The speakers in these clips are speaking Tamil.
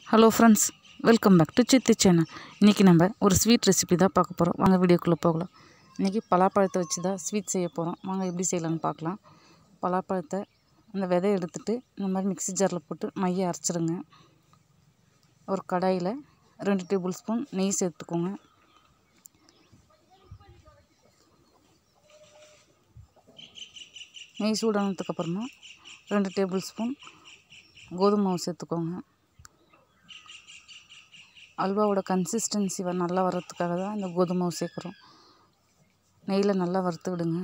hello friends welcome back to Chithi channel இன்றைக்கி நம்ம ஒரு ஸ்வீட் ரெசிபி தான் பார்க்க போகிறோம் வாங்க வீடியோக்குள்ளே போகலாம் இன்றைக்கி பலாப்பழத்தை வச்சு தான் ஸ்வீட் செய்ய போகிறோம் வாங்க எப்படி செய்யலாம்னு பார்க்கலாம் பலாப்பழத்தை அந்த விதைய எடுத்துட்டு இந்த மாதிரி மிக்ஸி ஜாரில் போட்டு மைய அரைச்சிருங்க ஒரு கடாயில் ரெண்டு டேபிள் ஸ்பூன் நெய் சேர்த்துக்கோங்க நெய் சூடானதுக்கப்புறமா ரெண்டு டேபிள் ஸ்பூன் கோதுமை மாவு சேர்த்துக்கோங்க அல்வாவோட கன்சிஸ்டன்சி வ நல்லா வர்றதுக்காக தான் இந்த கோதுமை மாவு சேர்க்குறோம் நெய்யில் நல்லா வறுத்து விடுங்க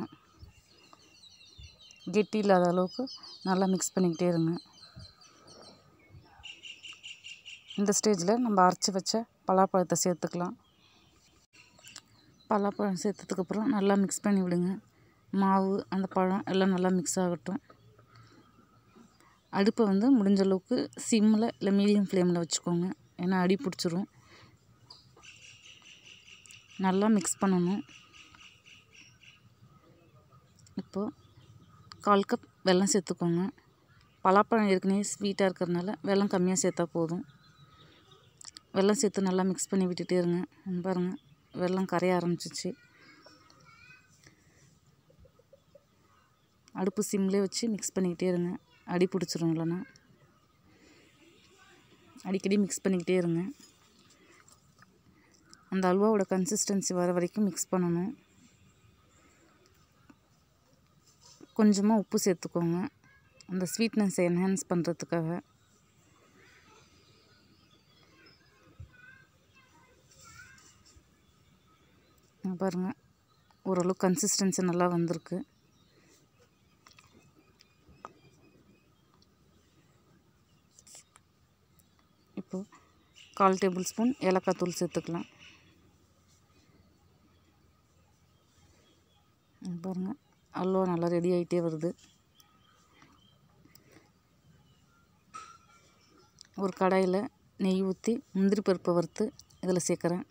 கெட்டி இல்லாத அளவுக்கு நல்லா மிக்ஸ் பண்ணிக்கிட்டே இருங்க இந்த ஸ்டேஜில் நம்ம அரைச்சி வச்ச பலாப்பழத்தை சேர்த்துக்கலாம் பலாப்பழம் சேர்த்ததுக்கப்புறம் நல்லா மிக்ஸ் பண்ணி விடுங்க மாவு அந்த பழம் எல்லாம் நல்லா மிக்ஸ் ஆகட்டும் அடுப்பை வந்து முடிஞ்ச அளவுக்கு சிம்மில் இல்லை மீடியம் ஃப்ளேமில் வச்சுக்கோங்க ஏன்னா அடி பிடிச்சிரும் நல்லா மிக்ஸ் பண்ணணும் இப்போது கால் கப் வெல்லம் சேர்த்துக்கோங்க பலாப்பழம் ஏற்கனவே ஸ்வீட்டாக இருக்கிறதுனால வெல்லம் கம்மியாக சேர்த்தா போதும் வெல்லம் சேர்த்து நல்லா மிக்ஸ் பண்ணி விட்டுட்டே இருங்க பாருங்கள் வெல்லம் கரைய ஆரம்பிச்சிச்சு அடுப்பு சிம்லேயே வச்சு மிக்ஸ் பண்ணிக்கிட்டே இருங்க அடி பிடிச்சிரும் இல்லைன்னா அடிக்கடி மிக்ஸ் பண்ணிக்கிட்டே இருங்க அந்த அல்வாவோட கன்சிஸ்டன்சி வர வரைக்கும் மிக்ஸ் பண்ணணும் கொஞ்சமாக உப்பு சேர்த்துக்கோங்க அந்த ஸ்வீட்னஸை என்ஹான்ஸ் பண்ணுறதுக்காக பாருங்கள் ஓரளவு கன்சிஸ்டன்சி நல்லா வந்திருக்கு இப்போது கால் டேபிள் ஸ்பூன் ஏலக்காய் தூள் சேர்த்துக்கலாம் பாருங்கள் அல்வா நல்லா ரெடி ஆகிட்டே வருது ஒரு கடாயில் நெய் ஊற்றி முந்திரி பருப்பை வறுத்து இதில் சேர்க்குறேன்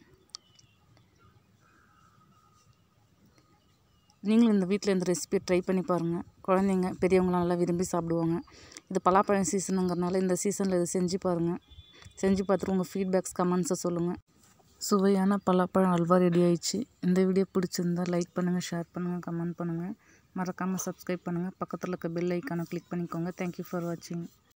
நீங்களும் இந்த வீட்டில் இந்த ரெசிபியை ட்ரை பண்ணி பாருங்கள் குழந்தைங்க பெரியவங்களாம் நல்லா விரும்பி சாப்பிடுவாங்க இது பலாப்பழம் சீசனுங்கிறனால இந்த சீசனில் இது செஞ்சு பாருங்கள் செஞ்சு பார்த்துட்டு உங்கள் ஃபீட்பேக்ஸ் கமெண்ட்ஸை சொல்லுங்கள் சுவையான பலாப்பழம் அல்வா ரெடி ஆயிடுச்சு இந்த வீடியோ பிடிச்சிருந்தா லைக் பண்ணுங்கள் ஷேர் பண்ணுங்கள் கமெண்ட் பண்ணுங்கள் மறக்காமல் சப்ஸ்கிரைப் பண்ணுங்கள் பக்கத்தில் இருக்க பெல் ஐக்கானை கிளிக் பண்ணிக்கோங்க தேங்க்யூ ஃபார் வாட்சிங்